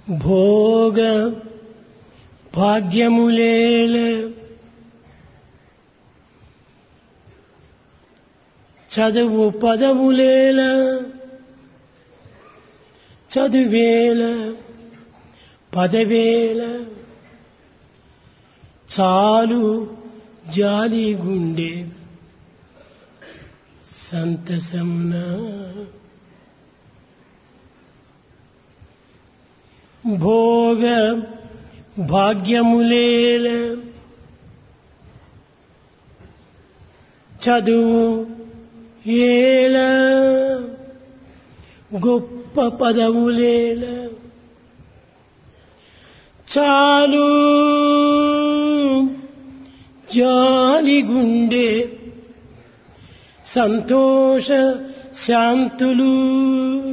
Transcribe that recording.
భోగ భాగ్యములేల చదువు పదములేల చదువేల పదవేల చాలు జాలి గుండె సంతసంనా భోగ భాగ్యములేల చదువు ఏల గొప్ప పదవులేల చాలు జాలి గుండె సంతోష శాంతులు